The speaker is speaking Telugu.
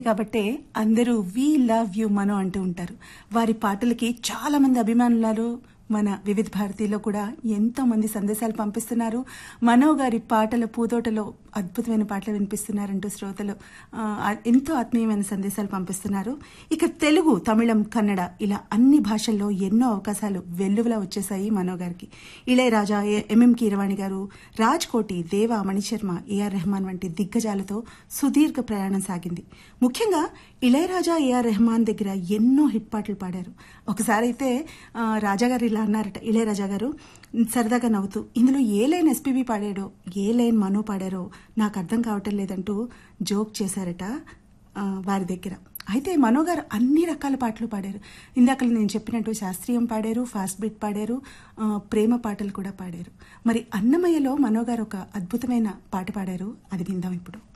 కాబట్టే అందరూ వి లవ్ యు మనో అంటూ ఉంటారు వారి పాటలకి చాలా మంది అభిమానులు మన వివిధ భారతిలో కూడా ఎంతో మంది సందేశాలు పంపిస్తున్నారు మనో గారి పాటల పూతోటలో అద్భుతమైన పాటలు వినిపిస్తున్నారంటూ శ్రోతలు ఆ, ఎంతో ఆత్మీయమైన సందేశాలు పంపిస్తున్నారు ఇక తెలుగు తమిళం కన్నడ ఇలా అన్ని భాషల్లో ఎన్నో అవకాశాలు వెల్లువలా వచ్చేసాయి మనో గారికి ఇళయరాజా ఏ- ఎంఎం కీరవాణి గారు రాజ్ కోటి దేవ మణిశర్మ ఏఆర్ రెహమాన్ వంటి దిగ్గజాలతో సుదీర్ఘ ప్రయాణం సాగింది ముఖ్యంగా ఇళయరాజా ఏఆర్ రెహమాన్ దగ్గర ఎన్నో హిట్ పాటలు పాడారు ఒకసారి అయితే ఆ, రాజా గారు ఇలా అన్నారట ఇళయరాజా గారు సరదాగా నవ్వుతూ ఇందులో ఏ లైన్ ఎస్పీబీ పాడాడో ఏ లైన్ మనో పాడారో నాకు అర్థం కావటం లేదంటూ జోక్ చేశారట ఆ, వారి దగ్గర అయితే మనో గారు అన్ని రకాల పాటలు పాడారు ఇందాక నేను చెప్పినట్టు శాస్త్రీయం పాడారు ఫాస్ట్ బీట్ పాడారు ఆ, ప్రేమ పాటలు కూడా పాడారు మరి అన్నమయ్యలో మనో గారు ఒక అద్భుతమైన పాట పాడారు అది విందాం ఇప్పుడు